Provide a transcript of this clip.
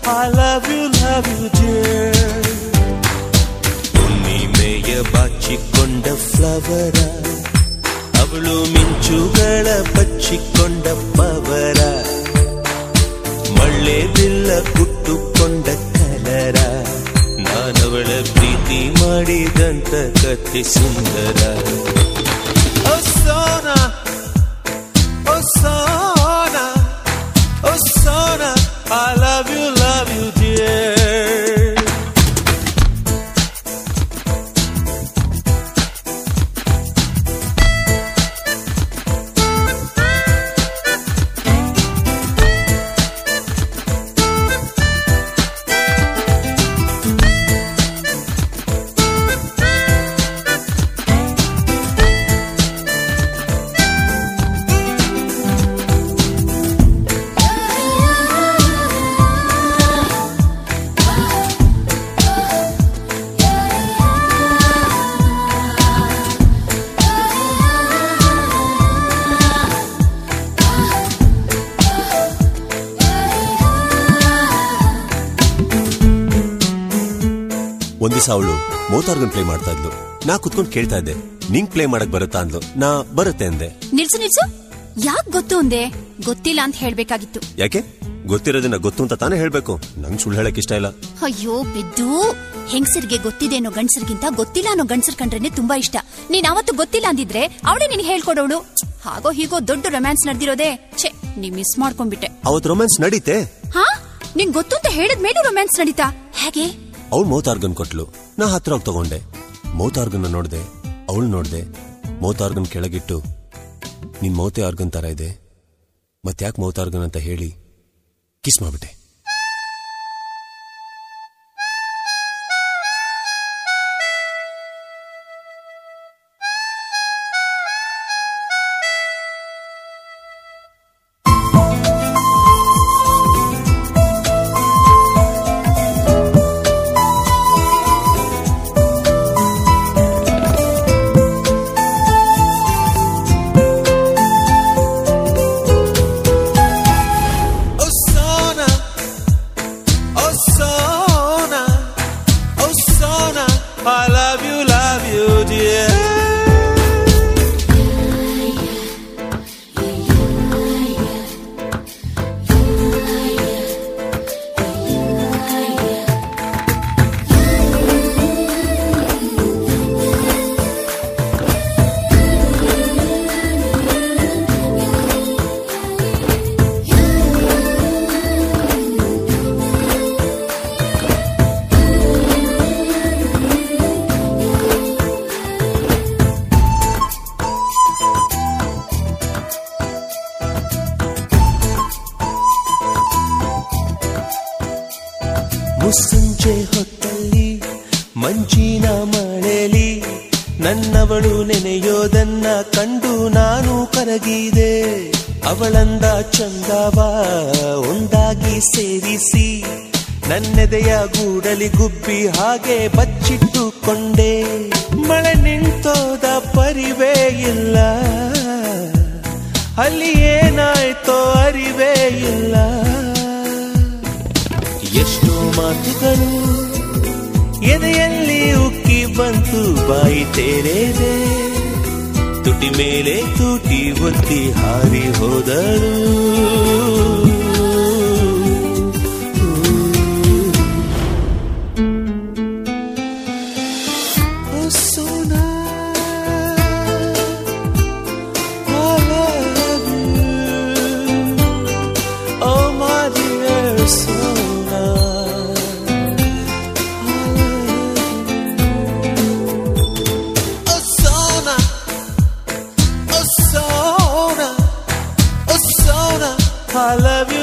I love you, love you, dear. ಹುಣ್ಣಿಮೆಯ ಬಾಚಿಕೊಂಡ ಫ್ಲವರ ಅವಳು ಮಿಂಚುಗಳ ಬಚ್ಚಿಕೊಂಡ power ಮಳ್ಳೆ ಬಿಲ್ಲ ಕುಟ್ಟುಕೊಂಡ ಕಲರ ನಾನವಳ ಪ್ರೀತಿ ಮಾಡಿದಂತ ಕಥೆ ಸುಂದರ ಓ ಸೋನಾ ಓ ಸೋನಾ ಓ Sona I love you love you dear ಒಂದ್ ದಿವಸ ಅವಳು ಮೋತಾರ್ಗನ್ ಪ್ಲೇ ಮಾಡ್ತಾ ಇದ್ಲು ನಾ ಕುತ್ಕೊಂಡು ಕೇಳ್ತಾ ಇದ್ದೆ ನಿಂಗ್ ಪ್ಲೇ ಮಾಡಕ್ ಬರುತ್ತಾ ಅಂದ್ಲು ನಾ ಬರುತ್ತೆ ಅಂದೆ ನಿಲ್ಸು ನಿಲ್ಸು ಯಾಕ್ ಗೊತ್ತು ಅಂದೆ ಗೊತ್ತಿಲ್ಲ ಅಂತ ಹೇಳ್ಬೇಕಾಗಿತ್ತು ಯಾಕೆ ಗೊತ್ತಿರೋದನ್ನ ಗೊತ್ತು ಅಂತ ತಾನೇ ಹೇಳ್ಬೇಕು ನಂಗ್ ಸುಳ್ಳು ಹೇಳಕ್ ಇಷ್ಟ ಇಲ್ಲ ಅಯ್ಯೋ ಬಿದ್ದು ಹೆಂಗಸರಿಗೆ ಗೊತ್ತಿದೆ ಅನ್ನೋ ಗಂಡಸರಿಗಿಂತ ಗೊತ್ತಿಲ್ಲ ಅನ್ನೋ ಗಂಡಸರ್ ಕಂಡ್ರೇನೆ ತುಂಬಾ ಇಷ್ಟ ನೀನ್ ಅವತ್ತು ಗೊತ್ತಿಲ್ಲ ಅಂದಿದ್ರೆ ಅವಳೇ ನಿನ್ ಹೇಳ್ಕೊಡೋಳು ಹಾಗೋ ಹೀಗೋ ದೊಡ್ಡ ರೊಮ್ಯಾನ್ಸ್ ನಡೆದಿರೋದೇ ಛೆ ನೀ ಮಿಸ್ ಮಾಡ್ಕೊಂಡ್ಬಿಟ್ಟೆ ಅವತ್ ರೊಮ್ಯಾನ್ಸ್ ನಡೀತೆ ಹಾ ನಿಂಗ್ ಗೊತ್ತು ಅಂತ ಹೇಳಿದ ಮೇಲೂ ರೊಮ್ಯಾನ್ಸ್ ನಡೀತಾ ಹೇಗೆ ಅವಳು ಮೌತಾರ್ಗನ್ ಕೊಟ್ಲು ನಾ ಹತ್ರ ಹೋಗಿ ತಗೊಂಡೆ ಮೌತಾರ್ಗನ್ ನೋಡ್ದೆ ಅವಳು ನೋಡ್ದೆ ಮೌತಾರ್ಗನ್ ಕೆಳಗಿಟ್ಟು ನಿನ್ ಮೌತೆ ಆರ್ಗನ್ ತರ ಇದೆ ಮತ್ತ್ಯಾಕ್ ಮೌತಾರ್ಗನ್ ಅಂತ ಹೇಳಿ ಕಿಸ್ ಮಾಡ್ಬಿಟ್ಟೆ Oh Sona, oh Sona, oh Sona, I love you, love you, dear. ಮುಸ್ಸಂಜೆ ಹೊತ್ತಲ್ಲಿ ಮಂಜಿನ ಮಳೆಲಿ ನನ್ನವಳು ನೆನೆಯೋದನ್ನ ಕಂಡು ನಾನು ಕರಗಿದೆ ಅವಳಂದ ಚಂದವ ಒಂದಾಗಿ ಸೇರಿಸಿ ನನ್ನೆದೆಯ ಗೂಡಲಿ ಗುಬ್ಬಿ ಹಾಗೆ ಬಚ್ಚಿಟ್ಟುಕೊಂಡೆ ಮಳೆ ನಿಂತೋದ ಪರಿವೇ ಇಲ್ಲ ಅಲ್ಲಿ ಏನಾಯ್ತೋ ಅರಿವೇ ಇಲ್ಲ ಎಷ್ಟೋ ಮಾತುಗಳು ಎದೆಯಲ್ಲಿ ಉಕ್ಕಿ ಬಂತು ಬಾಯಿ ತೆರೆದೆ ತುಟಿ ಮೇಲೆ ತುಟಿ ಒತ್ತಿ ಹಾರಿ ಹೋದಳು Oh, Sona, I love you. Oh, my dear Sona, I love you. Oh, Sona, oh, Sona, oh, Sona, I love you.